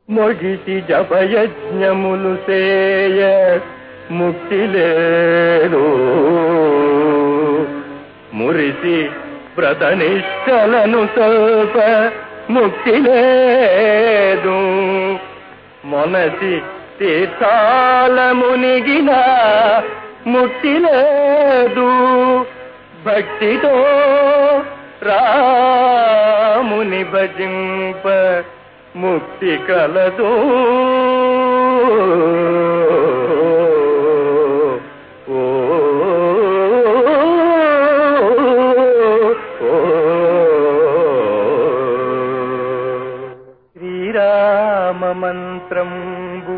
మొగిసి జపయజ్ఞములు సేయ ముక్తి లేదు మురిసి వ్రతనిష్టలను సల్ప ముక్తి లేదు మొనసి తీర్థాల మునిగిన ముక్తి లేదు భక్తితో రాముని భజింప ముక్తి కలదు ఓ శ్రీరామ మంత్రంబు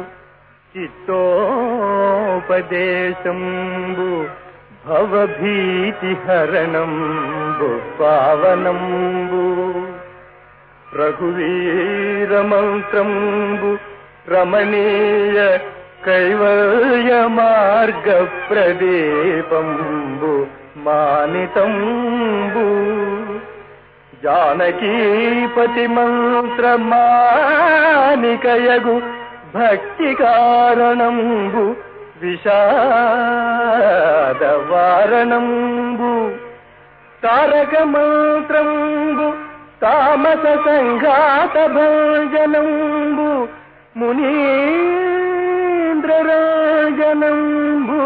చిత్తోపదేశంబు భవభీతి హరణంబు పావనంబు రఘువీర మంత్రంబు రమణీయ కైవల్య మార్గ ప్రదీపంబు మానితంబు జానకీపతి మంత్రమానికయగు భక్తి కారణంబు విషాద వారణంబు తారక మంత్రంబు తామస సంఘాత భోజనంబు మునీంద్రరాజనంబు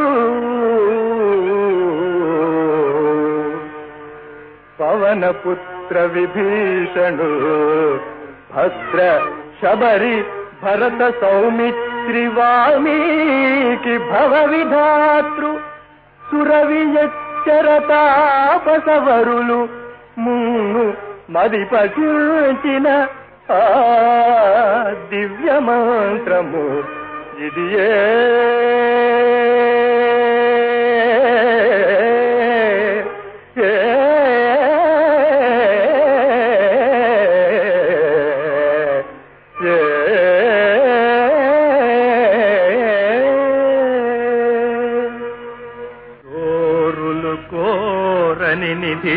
పవనపుత్ర విభీషణు భద్ర శబరి భరత సౌమిత్రి వాల్మీకి భవ విధాతృ సురవియచ్చరతాపసవరులు మున్ను మది పఠించిన ఆ దివ్య మంత్రము ఇదియే కోరులు కోరని నిధి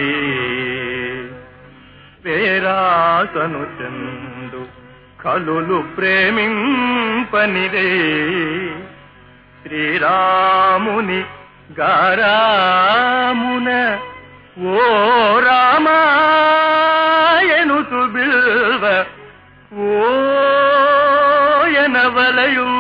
పేరాసను చందు కలులు ప్రేమింపనిదే శ్రీరాముని గారామున ఓ రామాయను బిల్వ ఓ ఎనవలయు